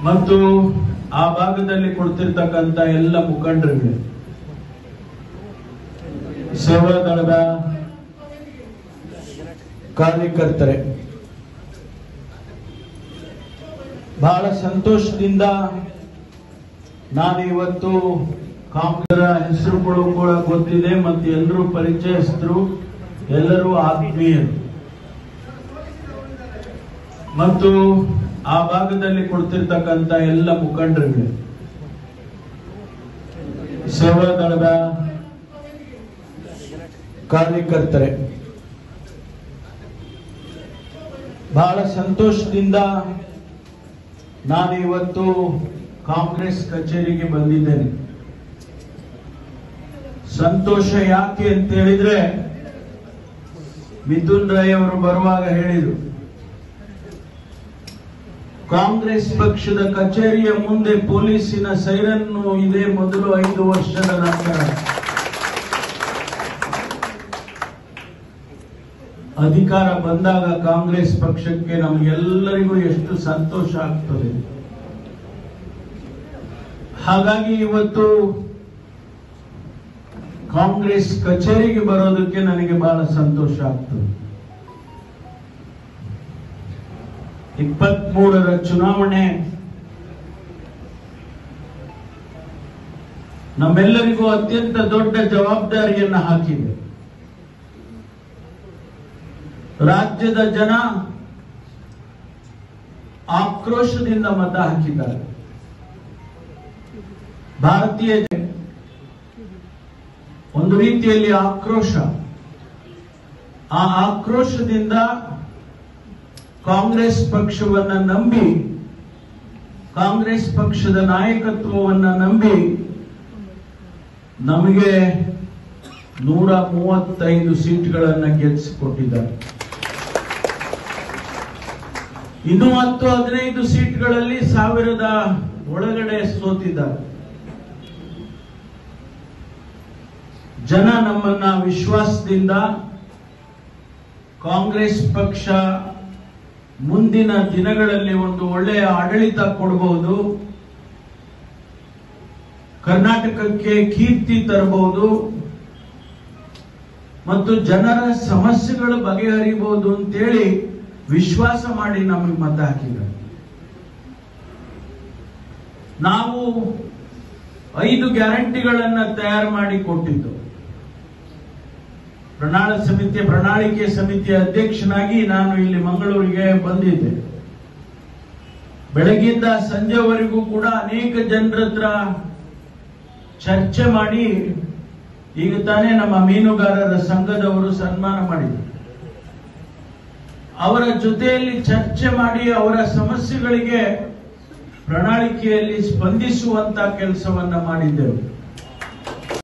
ಮತ್ತು ಆ ಭಾಗದಲ್ಲಿ ಕೊಡ್ತಿರ್ತಕ್ಕಂಥ ಎಲ್ಲ ಮುಖಂಡರುಗಳು ಸೇವಾ ದಳದ ಕಾರ್ಯಕರ್ತರೆ ಬಹಳ ಸಂತೋಷದಿಂದ ನಾನು ಇವತ್ತು ಕಾಂಗ್ರೆಸ್ ಹೆಸರುಗಳು ಕೂಡ ಗೊತ್ತಿದೆ ಮತ್ತು ಎಲ್ಲರೂ ಪರಿಚಯಸ್ಥರು ಎಲ್ಲರೂ ಆತ್ಮೀಯರು ಮತ್ತು ಆ ಭಾಗದಲ್ಲಿ ಕೊಡ್ತಿರ್ತಕ್ಕಂಥ ಎಲ್ಲ ಮುಖಂಡರುಗಳು ಸೇವಾ ದಳದ ಕಾರ್ಯಕರ್ತರೆ ಬಹಳ ಸಂತೋಷದಿಂದ ನಾನು ಇವತ್ತು ಕಾಂಗ್ರೆಸ್ ಕಚೇರಿಗೆ ಬಂದಿದ್ದೇನೆ ಸಂತೋಷ ಯಾಕೆ ಅಂತ ಹೇಳಿದ್ರೆ ಮಿಥುನ್ ರೈ ಅವರು ಬರುವಾಗ ಹೇಳಿದರು ಕಾಂಗ್ರೆಸ್ ಪಕ್ಷದ ಕಚೇರಿಯ ಮುಂದೆ ಪೊಲೀಸಿನ ಸೈರನ್ನು ಇದೆ ಮೊದಲು ಐದು ವರ್ಷದ ನಂತರ ಅಧಿಕಾರ ಬಂದಾಗ ಕಾಂಗ್ರೆಸ್ ಪಕ್ಷಕ್ಕೆ ನಮಗೆಲ್ಲರಿಗೂ ಎಷ್ಟು ಸಂತೋಷ ಆಗ್ತದೆ ಹಾಗಾಗಿ ಇವತ್ತು ಕಾಂಗ್ರೆಸ್ ಕಚೇರಿಗೆ ಬರೋದಕ್ಕೆ ನನಗೆ ಬಹಳ ಸಂತೋಷ ಆಗ್ತದೆ ಇಪ್ಪತ್ಮೂರರ ಚುನಾವಣೆ ನಮ್ಮೆಲ್ಲರಿಗೂ ಅತ್ಯಂತ ದೊಡ್ಡ ಜವಾಬ್ದಾರಿಯನ್ನು ಹಾಕಿದೆ ರಾಜ್ಯದ ಜನ ಆಕ್ರೋಶದಿಂದ ಮತ ಹಾಕಿದ್ದಾರೆ ಭಾರತೀಯ ಜನ ಒಂದು ರೀತಿಯಲ್ಲಿ ಆಕ್ರೋಶ ಆ ಆಕ್ರೋಶದಿಂದ ಕಾಂಗ್ರೆಸ್ ಪಕ್ಷವನ್ನ ನಂಬಿ ಕಾಂಗ್ರೆಸ್ ಪಕ್ಷದ ನಾಯಕತ್ವವನ್ನ ನಂಬಿ ನಮಗೆ ನೂರ ಮೂವತ್ತೈದು ಸೀಟ್ಗಳನ್ನ ಗೆಲ್ಲಿಸಿಕೊಟ್ಟಿದ್ದಾರೆ ಇನ್ನು ಹತ್ತು ಹದಿನೈದು ಸೀಟ್ಗಳಲ್ಲಿ ಸಾವಿರದ ಒಳಗಡೆ ಸೋತಿದ್ದಾರೆ ಜನ ನಮ್ಮನ್ನ ವಿಶ್ವಾಸದಿಂದ ಕಾಂಗ್ರೆಸ್ ಪಕ್ಷ ಮುಂದಿನ ದಿನಗಳಲ್ಲಿ ಒಂದು ಒಳ್ಳೆಯ ಆಡಳಿತ ಕೊಡಬಹುದು ಕರ್ನಾಟಕಕ್ಕೆ ಕೀರ್ತಿ ತರಬಹುದು ಮತ್ತು ಜನರ ಸಮಸ್ಯೆಗಳು ಬಗೆಹರಿಬಹುದು ಅಂತೇಳಿ ವಿಶ್ವಾಸ ಮಾಡಿ ನಮಗೆ ಮತ ಹಾಕಿದ್ದಾರೆ ನಾವು ಐದು ಗ್ಯಾರಂಟಿಗಳನ್ನ ತಯಾರು ಮಾಡಿ ಕೊಟ್ಟಿದ್ದು ಪ್ರಣಾಳ ಸಮಿತಿ ಪ್ರಣಾಳಿಕೆ ಸಮಿತಿಯ ಅಧ್ಯಕ್ಷನಾಗಿ ನಾನು ಇಲ್ಲಿ ಮಂಗಳೂರಿಗೆ ಬಂದಿದ್ದೆ ಬೆಳಗಿಂದ ಸಂಜೆವರೆಗೂ ಕೂಡ ಅನೇಕ ಜನರ ಹತ್ರ ಚರ್ಚೆ ಮಾಡಿ ಈಗ ತಾನೇ ನಮ್ಮ ಮೀನುಗಾರರ ಸಂಘದವರು ಸನ್ಮಾನ ಮಾಡಿದರು ಅವರ ಜೊತೆಯಲ್ಲಿ ಚರ್ಚೆ ಮಾಡಿ ಅವರ ಸಮಸ್ಯೆಗಳಿಗೆ ಪ್ರಣಾಳಿಕೆಯಲ್ಲಿ ಸ್ಪಂದಿಸುವಂತ ಕೆಲಸವನ್ನ ಮಾಡಿದ್ದೆವು